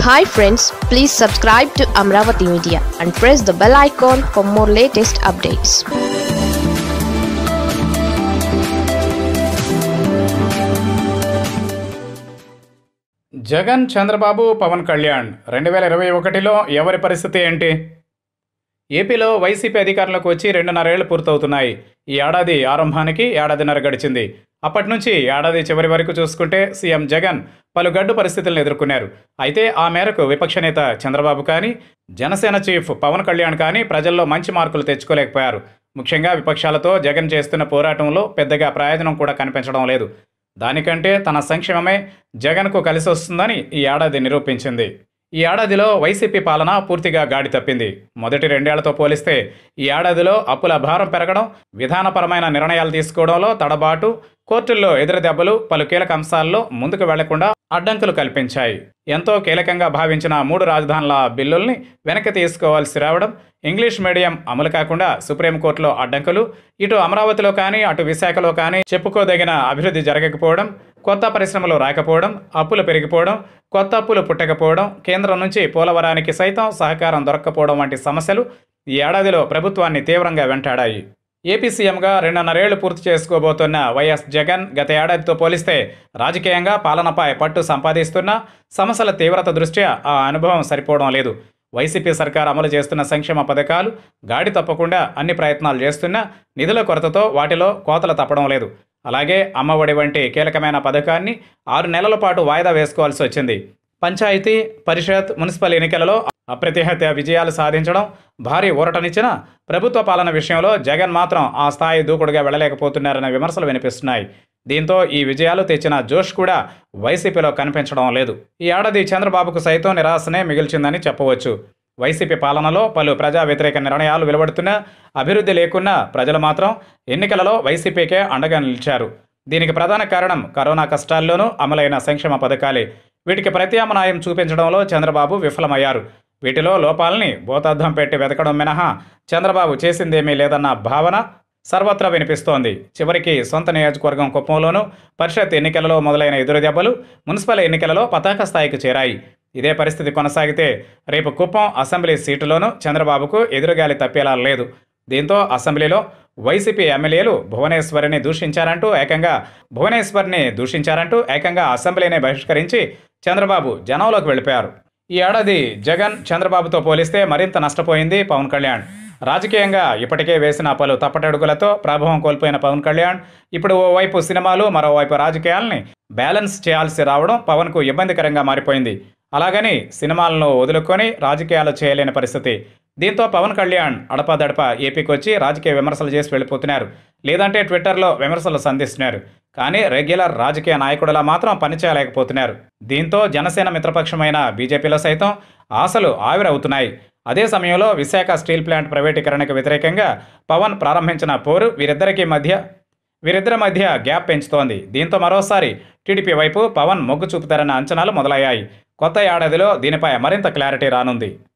hi friends please subscribe to Amaravati media and press the bell icon for more latest updates Jagan Chandrababu Pawan Kalyan రెండు వేల ఇరవై ఒకటిలో ఎవరి పరిస్థితి ఏంటి ఏపీలో వైసీపీ అధికారంలోకి వచ్చి రెండున్నరేళ్లు పూర్తవుతున్నాయి ఈ ఏడాది ఆరంభానికి ఏడాదిన్నర గడిచింది అప్పటి నుంచి ఏడాది చివరి వరకు చూసుకుంటే సీఎం జగన్ పలు గడ్డు పరిస్థితులను ఎదుర్కొన్నారు అయితే ఆ మేరకు విపక్ష నేత చంద్రబాబు కానీ జనసేన చీఫ్ పవన్ కళ్యాణ్ కానీ ప్రజల్లో మంచి మార్కులు తెచ్చుకోలేకపోయారు ముఖ్యంగా విపక్షాలతో జగన్ చేస్తున్న పోరాటంలో పెద్దగా ప్రయోజనం కూడా కనిపించడం లేదు దానికంటే తన సంక్షేమమే జగన్కు కలిసి వస్తుందని ఈ ఏడాది నిరూపించింది ఈ ఏడాదిలో వైసీపీ పాలన పూర్తిగా గాడి తప్పింది మొదటి రెండేళ్లతో పోలిస్తే ఈ ఏడాదిలో అప్పుల భారం పెరగడం విధానపరమైన నిర్ణయాలు తీసుకోవడంలో తడబాటు కోర్టుల్లో ఎదురు దెబ్బలు పలు కీలక అంశాల్లో ముందుకు వెళ్లకుండా అడ్డంకులు కల్పించాయి ఎంతో కీలకంగా భావించిన మూడు రాజధానుల బిల్లుల్ని వెనక్కి తీసుకోవాల్సి రావడం ఇంగ్లీష్ మీడియం అమలు కాకుండా సుప్రీంకోర్టులో అడ్డంకులు ఇటు అమరావతిలో కానీ అటు విశాఖలో కానీ చెప్పుకోదగిన అభివృద్ధి జరగకపోవడం కొత్త పరిశ్రమలు రాకపోవడం అప్పులు పెరిగిపోవడం కొత్త అప్పులు పుట్టకపోవడం కేంద్రం నుంచి పోలవరానికి సైతం సహకారం దొరక్కపోవడం వంటి సమస్యలు ఈ ఏడాదిలో ప్రభుత్వాన్ని తీవ్రంగా వెంటాడాయి ఏపీ సీఎంగా రెండున్నరేళ్లు పూర్తి చేసుకోబోతున్న వైఎస్ జగన్ గత ఏడాదితో పోలిస్తే రాజకీయంగా పాలనపై పట్టు సంపాదిస్తున్న సమస్యల తీవ్రత దృష్ట్యా ఆ అనుభవం సరిపోవడం లేదు వైసీపీ సర్కార్ అమలు చేస్తున్న సంక్షేమ పథకాలు గాడి తప్పకుండా అన్ని ప్రయత్నాలు చేస్తున్నా నిధుల కొరతతో వాటిలో కోతలు తప్పడం లేదు అలాగే అమ్మఒడి వంటి కీలకమైన పథకాన్ని ఆరు నెలల పాటు వాయిదా వేసుకోవాల్సి వచ్చింది పంచాయతీ పరిషత్ మున్సిపల్ ఎన్నికలలో అప్రతిహత విజయాలు సాధించడం భారీ ఊరటనిచ్చిన ప్రభుత్వ పాలన విషయంలో జగన్ మాత్రం ఆ స్థాయి దూకుడుగా వెళ్ళలేకపోతున్నారనే విమర్శలు వినిపిస్తున్నాయి దీంతో ఈ విజయాలు తెచ్చిన జోష్ కూడా వైసీపీలో కనిపించడం లేదు ఈ ఏడాది చంద్రబాబుకు సైతం నిరాశనే మిగిల్చిందని చెప్పవచ్చు వైసీపీ పాలనలో పలు ప్రజా వ్యతిరేక నిర్ణయాలు వెలువడుతున్నా అభివృద్ధి లేకున్నా ప్రజలు మాత్రం ఎన్నికలలో వైసీపీకే అండగా నిలిచారు దీనికి ప్రధాన కారణం కరోనా కష్టాల్లోనూ అమలైన సంక్షేమ పథకాలే వీటికి ప్రత్యామ్నాయం చూపించడంలో చంద్రబాబు విఫలమయ్యారు వీటిలో లోపాలని భూతార్థం పెట్టి వెతకడం మినహా చంద్రబాబు చేసిందేమీ లేదన్న భావన సర్వత్రా వినిపిస్తోంది చివరికి సొంత నియోజకవర్గం కుప్పంలోనూ పరిషత్ ఎన్నికలలో మొదలైన ఎదురుదెబ్బలు మున్సిపల్ ఎన్నికలలో పతాక స్థాయికి చేరాయి ఇదే పరిస్థితి కొనసాగితే రేపు కుప్పం అసెంబ్లీ సీటులోనూ చంద్రబాబుకు ఎదురుగాలి తప్పేలా లేదు దీంతో అసెంబ్లీలో వైసీపీ ఎమ్మెల్యేలు భువనేశ్వరిని దూషించారంటూ ఏకంగా భువనేశ్వర్ని దూషించారంటూ ఏకంగా అసెంబ్లీని బహిష్కరించి చంద్రబాబు జనంలోకి వెళ్ళిపోయారు ఈ ఏడాది జగన్ చంద్రబాబుతో పోలిస్తే మరింత నష్టపోయింది పవన్ కళ్యాణ్ రాజకీయంగా ఇప్పటికే వేసిన పలు తప్పటడుగులతో ప్రభావం కోల్పోయిన పవన్ కళ్యాణ్ ఇప్పుడు ఓవైపు సినిమాలు మరోవైపు రాజకీయాల్ని బ్యాలెన్స్ చేయాల్సి రావడం పవన్కు ఇబ్బందికరంగా మారిపోయింది అలాగని సినిమాలను వదులుకొని రాజకీయాలు చేయలేని పరిస్థితి దీంతో పవన్ కళ్యాణ్ అడపాదడప ఏపీకి వచ్చి రాజకీయ విమర్శలు చేసి వెళ్ళిపోతున్నారు లేదంటే ట్విట్టర్లో విమర్శలు సంధిస్తున్నారు కానీ రెగ్యులర్ రాజకీయ నాయకుడిలా మాత్రం పనిచేయలేకపోతున్నారు దీంతో జనసేన మిత్రపక్షమైన బీజేపీలో సైతం ఆశలు ఆవిరవుతున్నాయి అదే సమయంలో విశాఖ స్టీల్ ప్లాంట్ ప్రైవేటీకరణకు వ్యతిరేకంగా పవన్ ప్రారంభించిన పోరు వీరిద్దరికీ మధ్య వీరిద్దరి మధ్య గ్యాప్ పెంచుతోంది దీంతో మరోసారి టీడీపీ వైపు పవన్ మొగ్గు చూపుతారన్న అంచనాలు మొదలయ్యాయి కొత్త ఏడాదిలో దీనిపై మరింత క్లారిటీ రానుంది